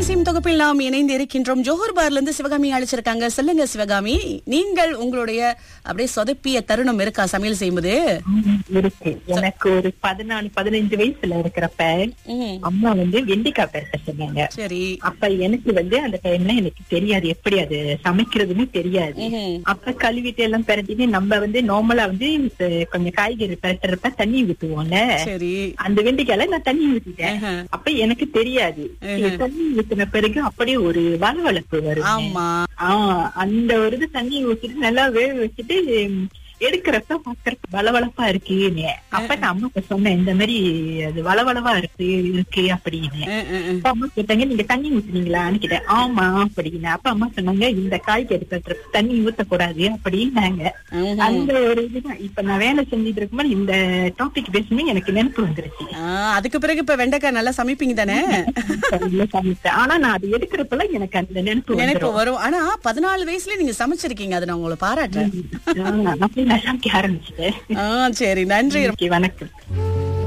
இசையும் தொகுப்பில் நாம் இணைந்து இருக்கின்றோம் ஜோஹர் பார்ல இருந்து சிவகாமி அழைச்சிருக்காங்க சொல்லுங்க சிவகாமி நீங்கள் உங்களுடைய அப்படியே சொதப்பிய தருணம் இருக்கா சமையல் செய்யும்போது ஆமா, இருக்கு எனக்கு ஒரு பதினாலு பதினஞ்சு வயசுல இருக்கிறப்ப ம், அம்மா வந்து வெண்டிக்காய் பேச சொன்னாங்க சரி அப்ப எனக்கு வந்து அந்த டைம்ல எனக்கு தெரியாது எப்படி அது சமைக்கிறதுன்னு தெரியாது ம்ஹும். அப்ப கழுவிட்டு எல்லாம் பிரட்டிட்டு நம்ம வந்து நார்மலா வந்து இந்த கொஞ்சம் காய்கறி பிரட்டுறப்ப தண்ணி ஊத்துவோம்ல சரி அந்த வெண்டிக்காய்ல நான் தண்ணி ஊத்திட்டேன் ஆஹா. அப்ப எனக்கு தெரியாது தண்ணி ஊத்தின பிறகு அப்படியே ஒரு வளவளப்பு வரும் ஆமா ஆஹ் அந்த ஒரு இது தண்ணி ஊத்திட்டு நல்லா வேக வச்சுட்டு உம், எடுக்கிறப்ப பாக்குறப்ப வளவளப்பா இருக்குன்னு அப்ப நான் அம்மா சொன்னேன் இந்த மாதிரி அது வளவளவா இருக்கு இருக்கு அப்படின்னு அஹ், அஹ், அஹ். அப்ப அம்மா கேட்டாங்க நீங்க தண்ணி ஊத்துனீங்களான்னு கேட்டேன் ஆமா அப்படின்னு அப்ப அம்மா சொன்னாங்க இந்த காய்கறி கட்டுறப்ப தண்ணி ஊத்தக்கூடாது அப்படின்னாங்க ம்ஹும். அந்த ஒரு இதுதான் இப்ப நான் வேலை செஞ்சுட்டு இருக்கும்போது இந்த டாபிக் பேசும்போது எனக்கு நினைப்பு வந்துருச்சு ஆ, அதுக்கு பிறகு இப்ப வெண்டைக்காய் நல்லா சமைப்பீங்க தானே சரியில்ல சமைச்சேன் ஆனா நான் அது எடுக்கிறப்பெல்லாம் எனக்கு அந்த நினைப்பு நினைப்பு வந்துரும் வரும் ஆனா பதினாலு வயசுல நீங்க சமைச்சிருக்கீங்க அதை நான் உங்களை பாராட்டுறேன் ஆஹ் அப்படி நான் சமைக்க ஆரம்பிச்சிட்டேன் ஆ சரி நன்றி ஓகே, வணக்கம்